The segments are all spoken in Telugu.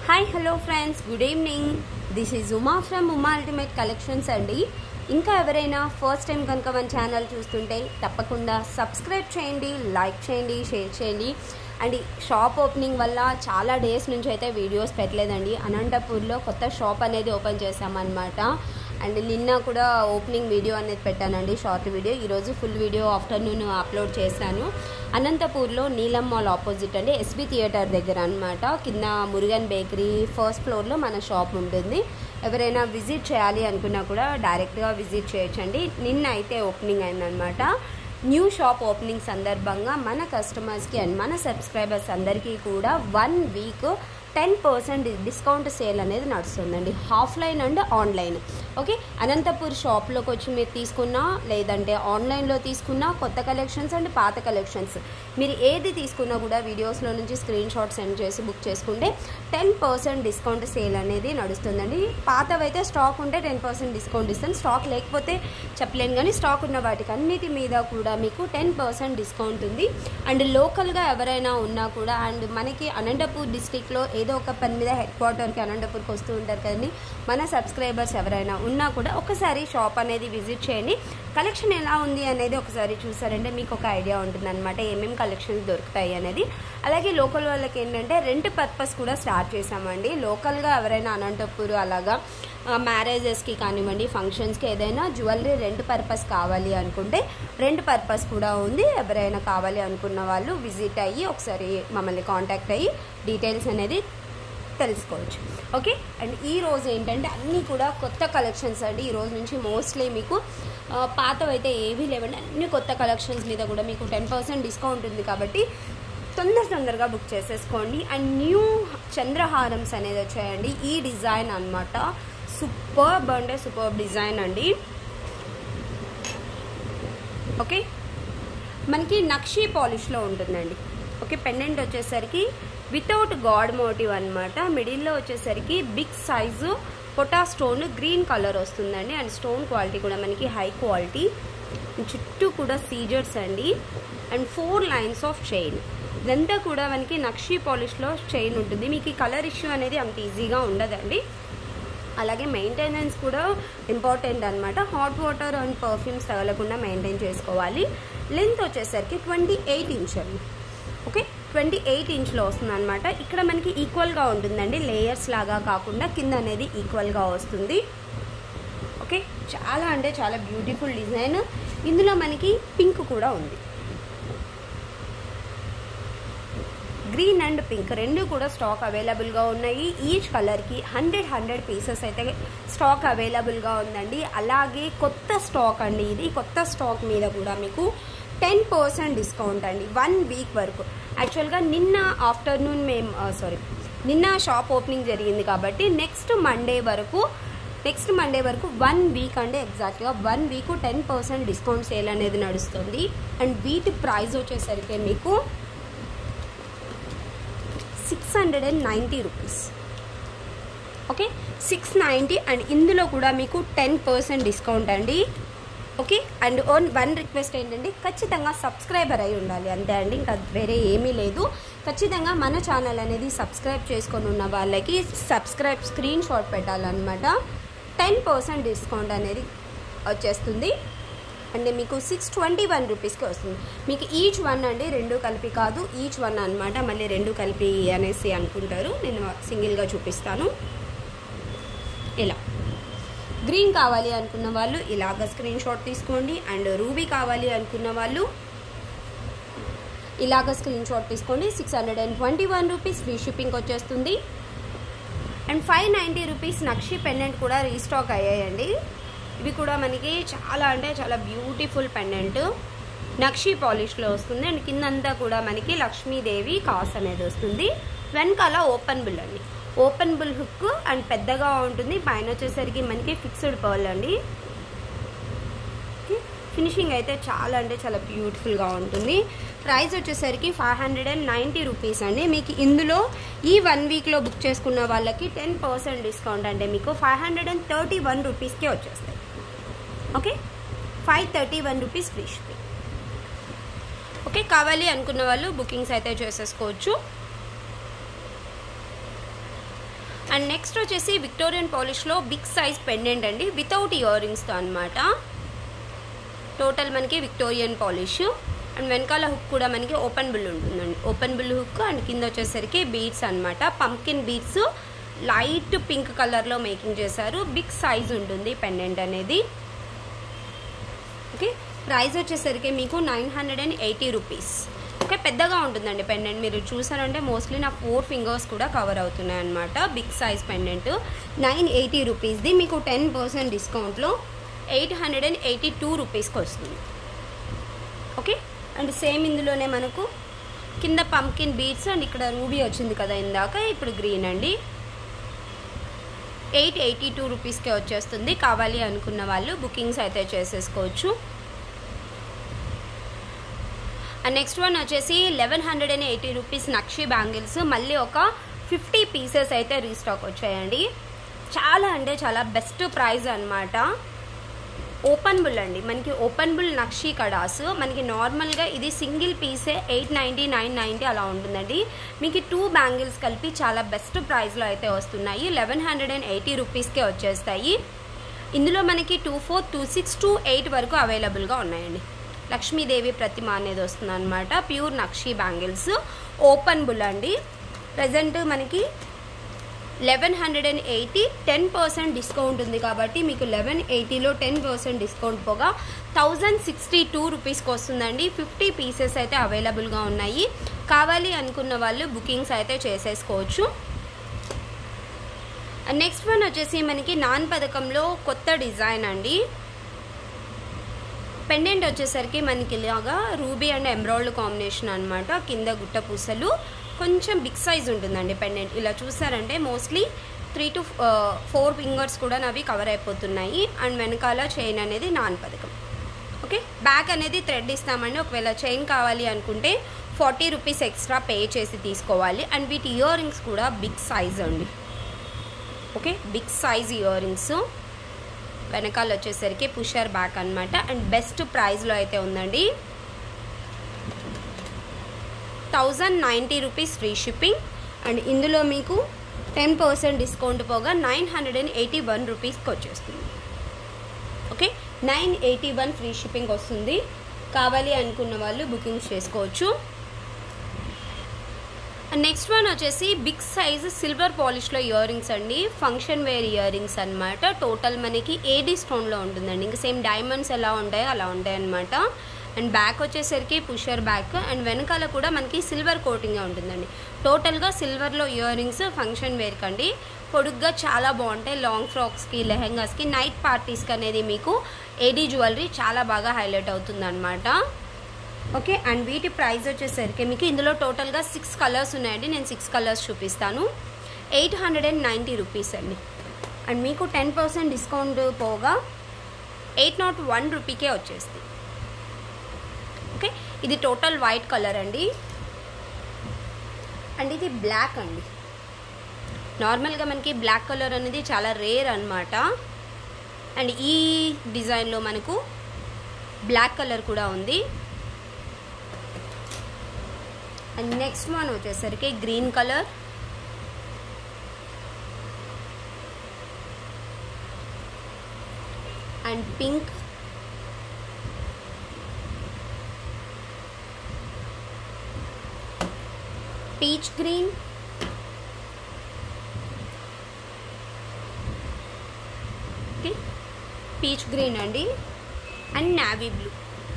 hi hello friends good evening this is Uma from Uma ultimate collections అండి ఇంకా ఎవరైనా ఫస్ట్ టైం కనుక మన ఛానల్ చూస్తుంటే తప్పకుండా సబ్స్క్రైబ్ చేయండి లైక్ చేయండి షేర్ చేయండి అండ్ ఈ షాప్ ఓపెనింగ్ వల్ల చాలా డేస్ నుంచి అయితే వీడియోస్ పెట్టలేదండి అనంతపూర్లో కొత్త షాప్ అనేది ఓపెన్ చేసామన్నమాట అండ్ నిన్న కూడా ఓపెనింగ్ వీడియో అనేది పెట్టానండి షార్ట్ వీడియో ఈరోజు ఫుల్ వీడియో ఆఫ్టర్నూన్ అప్లోడ్ చేశాను అనంతపూర్లో నీలం మాల్ ఆపోజిట్ అండి ఎస్బీ థియేటర్ దగ్గర అనమాట కింద మురుగన్ బేకరీ ఫస్ట్ ఫ్లోర్లో మన షాప్ ఉంటుంది ఎవరైనా విజిట్ చేయాలి అనుకున్నా కూడా డైరెక్ట్గా విజిట్ చేయొచ్చండి నిన్న అయితే ఓపెనింగ్ అయిందనమాట న్యూ షాప్ ఓపెనింగ్ సందర్భంగా మన కస్టమర్స్కి అండ్ మన సబ్స్క్రైబర్స్ అందరికీ కూడా one week ten percent discount sale అనేది నడుస్తుందండి offline and online okay Anantapur షాప్లోకి వచ్చి మీరు తీసుకున్నా లేదంటే ఆన్లైన్లో తీసుకున్నా కొత్త కలెక్షన్స్ అండ్ పాత కలెక్షన్స్ మీరు ఏది తీసుకున్నా కూడా వీడియోస్లో నుంచి స్క్రీన్ షాట్ సెండ్ చేసి బుక్ చేసుకుంటే టెన్ పర్సెంట్ డిస్కౌంట్ సేల్ అనేది నడుస్తుందండి పాతవైతే స్టాక్ ఉంటే టెన్ పర్సెంట్ డిస్కౌంట్ ఇస్తాను స్టాక్ లేకపోతే చెప్పలేను కానీ స్టాక్ ఉన్న వాటికి అన్నిటి మీద కూడా మీకు టెన్ పర్సెంట్ డిస్కౌంట్ ఉంది అండ్ లోకల్గా ఎవరైనా ఉన్నా కూడా అండ్ మనకి అనంతపూర్ డిస్టిక్లో ఏదో ఒక పని మీద హెడ్ క్వార్టర్కి అనంతపూర్కి వస్తూ ఉంటారు కదండి మన సబ్స్క్రైబర్స్ ఎవరైనా ఉన్నా కూడా ఒకసారి షాప్ అనేది విజిట్ చేయండి కలెక్షన్ ఎలా ఉంది అనేది ఒకసారి చూసారంటే మీకు ఒక ఐడియా ఉంటుంది అనమాట ఏమేమి కలెక్షన్స్ దొరుకుతాయి అనేది అలాగే లోకల్ వాళ్ళకి ఏంటంటే రెంట్ పర్పస్ కూడా స్టార్ట్ చేసామండి లోకల్గా ఎవరైనా అనంతపూర్ అలాగా మ్యారేజెస్కి కానివ్వండి ఫంక్షన్స్కి ఏదైనా జ్యువెలరీ రెంట్ పర్పస్ కావాలి అనుకుంటే రెంట్ పర్పస్ కూడా ఉంది ఎవరైనా కావాలి అనుకున్న వాళ్ళు విజిట్ అయ్యి ఒకసారి మమ్మల్ని కాంటాక్ట్ అయ్యి డీటెయిల్స్ అనేది తెలుసుకోవచ్చు ఓకే అండ్ ఈ రోజు ఏంటంటే అన్నీ కూడా కొత్త కలెక్షన్స్ అండి ఈ రోజు నుంచి మోస్ట్లీ మీకు పాతవైతే ఏవీ లేవండి అన్ని కొత్త కలెక్షన్స్ మీద కూడా మీకు టెన్ పర్సెంట్ డిస్కౌంట్ ఉంది కాబట్టి తొందర తొందరగా బుక్ చేసేసుకోండి అండ్ న్యూ చంద్రహారమ్స్ అనేది వచ్చాయండి ఈ డిజైన్ అనమాట సూపర్బ్ అంటే సూపర్బ్ డిజైన్ అండి ఓకే మనకి నక్షీ పాలిష్లో ఉంటుందండి ఓకే పెండెంట్ వచ్చేసరికి వితౌట్ గాడ్ మోటివ్ అనమాట మిడిల్లో వచ్చేసరికి బిగ్ సైజు పొటా స్టోన్ గ్రీన్ కలర్ వస్తుందండి అండ్ స్టోన్ క్వాలిటీ కూడా మనకి హై క్వాలిటీ చుట్టూ కూడా సీజర్స్ అండి and four lines of chain ఇదంతా కూడా మనకి నక్షీ పాలిష్లో చైన్ ఉంటుంది మీకు ఈ కలర్ ఇష్యూ అనేది అంత ఈజీగా ఉండదండి అలాగే మెయింటెనెన్స్ కూడా ఇంపార్టెంట్ అనమాట హాట్ వాటర్ అండ్ పర్ఫ్యూమ్స్ తగలకుండా మెయింటైన్ చేసుకోవాలి లెంత్ వచ్చేసరికి ట్వంటీ ఎయిట్ ఇంచ్ అండి ఓకే ట్వంటీ ఎయిట్ ఇంచ్లో వస్తుంది అనమాట ఇక్కడ మనకి ఈక్వల్గా ఉంటుందండి లేయర్స్ లాగా కాకుండా కింద అనేది ఈక్వల్గా వస్తుంది ఓకే చాలా అంటే చాలా బ్యూటిఫుల్ డిజైన్ ఇందులో మనకి పింక్ కూడా ఉంది గ్రీన్ అండ్ పింక్ రెండు కూడా స్టాక్ అవైలబుల్గా ఉన్నాయి ఈచ్ కలర్కి హండ్రెడ్ హండ్రెడ్ పీసెస్ అయితే స్టాక్ అవైలబుల్గా ఉందండి అలాగే కొత్త స్టాక్ అండి ఇది కొత్త స్టాక్ మీద కూడా మీకు టెన్ పర్సెంట్ డిస్కౌంట్ అండి వన్ వీక్ వరకు యాక్చువల్గా నిన్న ఆఫ్టర్నూన్ మేము సారీ నిన్న షాప్ ఓపెనింగ్ జరిగింది కాబట్టి నెక్స్ట్ మండే వరకు నెక్స్ట్ మండే వరకు వన్ వీక్ అంటే ఎగ్జాక్ట్గా one week ten percent discount sale అనేది నడుస్తుంది అండ్ వీటి ప్రైస్ వచ్చేసరికి మీకు six hundred and ninety rupees okay six ninety and ఇందులో కూడా మీకు టెన్ పర్సెంట్ డిస్కౌంట్ అండి okay and own one request ఏంటంటే ఖచ్చితంగా సబ్స్క్రైబర్ అయి ఉండాలి అంతే అండి ఇంకా వేరే ఏమీ లేదు ఖచ్చితంగా మన ఛానల్ అనేది సబ్స్క్రైబ్ చేసుకొని ఉన్న వాళ్ళకి సబ్స్క్రైబ్ స్క్రీన్ షాట్ పెట్టాలన్నమాట టెన్ పర్సెంట్ డిస్కౌంట్ అనేది వచ్చేస్తుంది అంటే మీకు సిక్స్ ట్వంటీ వన్ రూపీస్కి వస్తుంది మీకు ఈచ్ వన్ అండి రెండు కలిపి కాదు ఈచ్ వన్ అనమాట మళ్ళీ రెండు కలిపి అనేసి అనుకుంటారు నేను సింగిల్గా చూపిస్తాను ఇలా గ్రీన్ కావాలి అనుకున్న వాళ్ళు ఇలాగ స్క్రీన్ షాట్ తీసుకోండి అండ్ రూబీ కావాలి అనుకున్న వాళ్ళు ఇలాగ స్క్రీన్ షాట్ తీసుకోండి six hundred and twenty one rupees free shipping వచ్చేస్తుంది and five ninety rupees nakshi pendant కూడా రీస్టాక్ అయ్యాయండి ఇవి కూడా మనకి చాలా అంటే చాలా బ్యూటిఫుల్ పెండెంట్ నక్షి పాలిష్లో వస్తుంది అండ్ కిందంతా కూడా మనకి లక్ష్మీదేవి కాస్ అనేది వస్తుంది వెనకాల ఓపెన్ బిల్ అండి ఓపెన్ బుల్ హుక్ అండ్ పెద్దగా ఉంటుంది పైన వచ్చేసరికి మనకి ఫిక్స్డ్ పర్ల్ అండి ఫినిషింగ్ అయితే చాలా అంటే చాలా బ్యూటిఫుల్గా ఉంటుంది ప్రైస్ వచ్చేసరికి five hundred and ninety rupees అండి మీకు ఇందులో ఈ వన్ వీక్లో బుక్ చేసుకున్న వాళ్ళకి టెన్ పర్సెంట్ డిస్కౌంట్ అంటే మీకు five hundred and thirty one రూపీస్కే వచ్చేస్తాయి okay five thirty one rupees free shipping okay కావాలి అనుకున్న వాళ్ళు బుకింగ్స్ అయితే చేసేసుకోవచ్చు అండ్ నెక్స్ట్ వచ్చేసి విక్టోరియన్ పాలిష్లో బిగ్ సైజ్ పెండెంట్ అండి వితౌట్ ఇయర్ రింగ్స్తో అనమాట టోటల్ మనకి విక్టోరియన్ పాలిష్ అండ్ వెనకాల హుక్ కూడా మనకి ఓపెన్ బిల్ ఉంటుందండి ఓపెన్ బిల్ హుక్ అండ్ కింద వచ్చేసరికి బీడ్స్ అనమాట పంకిన్ బీడ్స్ లైట్ పింక్ కలర్లో మేకింగ్ చేశారు బిగ్ సైజ్ ఉంటుంది పెండెంట్ అనేది ఓకే ప్రైస్ వచ్చేసరికి మీకు nine hundred and eighty rupees okay పెద్దగా ఉంటుందండి పెండెంట్ మీరు చూసారంటే మోస్ట్లీ నా ఫోర్ ఫింగర్స్ కూడా కవర్ అవుతున్నాయి అనమాట big size pendant nine eighty రూపీస్ది మీకు టెన్ పర్సెంట్ డిస్కౌంట్లో eight hundred and eighty two రూపీస్కి వస్తుంది ఓకే అండ్ సేమ్ ఇందులోనే మనకు కింద పంకిన్ బీడ్స్ అండ్ ఇక్కడ రూబీ వచ్చింది కదా ఇందాక ఇప్పుడు గ్రీన్ అండి ఎయిట్ ఎయిటీ టూ రూపీస్కే వచ్చేస్తుంది కావాలి అనుకున్న వాళ్ళు బుకింగ్స్ అయితే చేసేసుకోవచ్చు అండ్ నెక్స్ట్ వన్ వచ్చేసి eleven hundred and eighty rupees nakshi bangles మళ్ళీ ఒక ఫిఫ్టీ పీసెస్ అయితే రీస్టాక్ వచ్చాయండి చాలా అంటే చాలా బెస్ట్ ప్రైస్ అనమాట ఓపెన్ బుల్ అండి మనకి ఓపెన్ బుల్ నక్షి కడాస్ మనకి నార్మల్గా ఇది సింగిల్ పీసే ఎయిట్ నైంటీ నైన్ నైంటీ అలా ఉంటుందండి మీకు టూ బ్యాంగిల్స్ కలిపి చాలా బెస్ట్ ప్రైస్లో అయితే వస్తున్నాయి లెవెన్ హండ్రెడ్ అండ్ ఎయిటీ రూపీస్కే వచ్చేస్తాయి ఇందులో మనకి two four two six two eight వరకు అవైలబుల్గా ఉన్నాయండి లక్ష్మీదేవి ప్రతిమ అనేది వస్తుంది అనమాట pure nakshi bangles open bull అండి ప్రజెంట్ మనకి eleven hundred and eighty ten percent discount ఉంది కాబట్టి మీకు లెవెన్ ఎయిటీలో టెన్ పర్సెంట్ డిస్కౌంట్ పోగా థౌజండ్ సిక్స్టీ టూ రూపీస్కి వస్తుందండి ఫిఫ్టీ పీసెస్ అయితే అవైలబుల్గా ఉన్నాయి కావాలి అనుకున్న వాళ్ళు బుకింగ్స్ అయితే చేసేసుకోవచ్చు నెక్స్ట్ వన్ వచ్చేసి మనకి నాన్ పథకంలో కొత్త డిజైన్ అండి పెండెంట్ వచ్చేసరికి మనకి ఇలాగా రూబీ అండ్ ఎమ్రాయిల్డ్ కాంబినేషన్ అనమాట కింద గుట్ట పూసలు కొంచెం బిగ్ సైజ్ ఉంటుందండి పెండెంట్ ఇలా చూసారంటే mostly three to four fingers కూడా నవి కవర్ అయిపోతున్నాయి అండ్ వెనకాల చైన్ అనేది నాన్ పథకం ఓకే బ్యాక్ అనేది థ్రెడ్ ఇస్తామండి ఒకవేళ చైన్ కావాలి అనుకుంటే ఫార్టీ రూపీస్ ఎక్స్ట్రా పే చేసి తీసుకోవాలి అండ్ వీటి ఇయర్ రింగ్స్ కూడా బిగ్ సైజ్ అండి okay big size ear rings వెనకాల వచ్చేసరికి పుషర్ బ్యాక్ అనమాట అండ్ బెస్ట్ ప్రైస్లో అయితే ఉందండి thousand ninety rupees free shipping and ఇందులో మీకు టెన్ పర్సెంట్ డిస్కౌంట్ పోగా nine hundred and eighty one రూపీస్కి వచ్చేస్తుంది okay nine eighty one free shipping వస్తుంది కావాలి అనుకున్న వాళ్ళు బుకింగ్ చేసుకోవచ్చు నెక్స్ట్ వన్ వచ్చేసి బిగ్ సైజ్ సిల్వర్ పాలిష్లో ఇయర్ రింగ్స్ అండి ఫంక్షన్ వేర్ ఇయర్ రింగ్స్ అనమాట టోటల్ మనకి ఏడీ స్టోన్లో ఉంటుందండి ఇంకా సేమ్ డైమండ్స్ ఎలా ఉంటాయో అలా ఉంటాయి అనమాట అండ్ బ్యాక్ వచ్చేసరికి పుషర్ బ్యాక్ అండ్ వెనకాల కూడా మనకి సిల్వర్ కోటింగ్ ఉంటుందండి టోటల్గా సిల్వర్లో ఇయర్ రింగ్స్ ఫంక్షన్ వేర్ కండి పొడుగ్గా చాలా బాగుంటాయి లాంగ్ ఫ్రాక్స్కి లెహెంగాస్కి నైట్ పార్టీస్కి అనేది మీకు ఏడీ జ్యువెలరీ చాలా బాగా హైలైట్ అవుతుంది అనమాట ఓకే అండ్ వీటి ప్రైస్ వచ్చేసరికి మీకు ఇందులో టోటల్గా సిక్స్ కలర్స్ ఉన్నాయండి నేను సిక్స్ కలర్స్ చూపిస్తాను eight hundred and ninety rupees అండి అండ్ మీకు టెన్ పర్సెంట్ డిస్కౌంట్ పోగా ఎయిట్ నాట్ వన్ రూపీకే వచ్చేస్తుంది ఓకే ఇది టోటల్ వైట్ కలర్ అండి అండ్ ఇది బ్లాక్ అండి నార్మల్గా మనకి బ్లాక్ కలర్ అనేది చాలా రేర్ అనమాట అండ్ ఈ డిజైన్లో మనకు బ్లాక్ కలర్ కూడా ఉంది అండ్ నెక్స్ట్ వన్ వచ్చేసరికి green colour and pink peach green okay peach green అండి అండ్ నావీ బ్లూ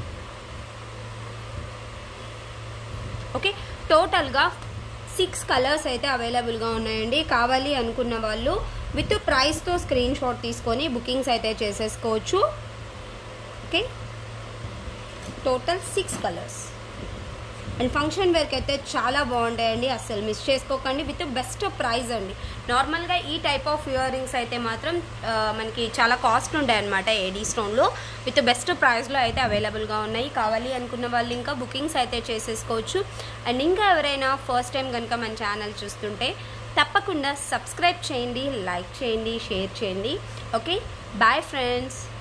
ఓకే టోటల్గా సిక్స్ కలర్స్ అయితే అవైలబుల్గా ఉన్నాయండి కావాలి అనుకున్న వాళ్ళు విత్ ప్రైస్తో స్క్రీన్ షాట్ తీసుకొని బుకింగ్స్ అయితే చేసేసుకోవచ్చు okay total six colours and function వేర్కి అయితే చాలా బాగుంటాయండి అస్సలు మిస్ చేసుకోకండి విత్ బెస్ట్ ప్రైస్ అండి నార్మల్గా ఈ టైప్ ఆఫ్ ఇయర్ రింగ్స్ అయితే మాత్రం ఆ, మనకి చాలా కాస్ట్ ఉంటాయి అనమాట ఏడీ స్టోన్లో విత్ బెస్ట్ ప్రైస్లో అయితే అవైలబుల్గా ఉన్నాయి కావాలి అనుకున్న వాళ్ళు ఇంకా బుకింగ్స్ అయితే చేసేసుకోవచ్చు అండ్ ఇంకా ఎవరైనా ఫస్ట్ టైం కనుక మన ఛానల్ చూస్తుంటే తప్పకుండా సబ్స్క్రైబ్ చేయండి లైక్ చేయండి షేర్ చేయండి ఓకే బాయ్ ఫ్రెండ్స్